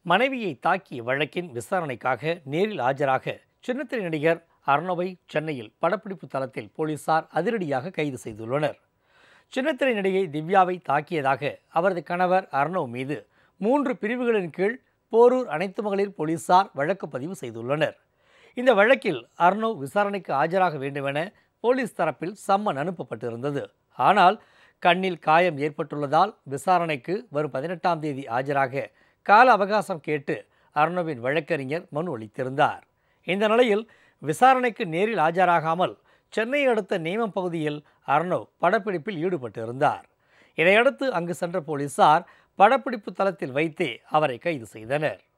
மனைவியை தாக்கிய வழக்கின் விசாரணைக்காக நேரில் ஆஜராக சின்னத்திரை நடிகர் அர்ணவை சென்னையில் படப்பிடிப்பு தளத்தில் போலீசார் அதிரடியாக கைது செய்துள்ளனர் சின்னத்திரை நடிகை திவ்யாவை தாக்கியதாக அவரது கணவர் அர்ணவ் மீது மூன்று பிரிவுகளின் கீழ் போரூர் அனைத்து மகளிர் போலீசார் வழக்கு பதிவு செய்துள்ளனர் இந்த வழக்கில் அர்ணவ் விசாரணைக்கு ஆஜராக வேண்டுமென போலீஸ் தரப்பில் சம்மன் அனுப்பப்பட்டிருந்தது ஆனால் கண்ணில் காயம் ஏற்பட்டுள்ளதால் விசாரணைக்கு வரும் பதினெட்டாம் தேதி ஆஜராக கால அவகாசம் கேட்டு அர்ணவின் வழக்கறிஞர் மனு அளித்திருந்தார் இந்த நிலையில் விசாரணைக்கு நேரில் ஆஜராகாமல் சென்னையை அடுத்த நேமம் பகுதியில் அர்ணவ் படப்பிடிப்பில் ஈடுபட்டிருந்தார் இதையடுத்து அங்கு சென்ற போலீசார் படப்பிடிப்பு தளத்தில் வைத்தே அவரை கைது செய்தனர்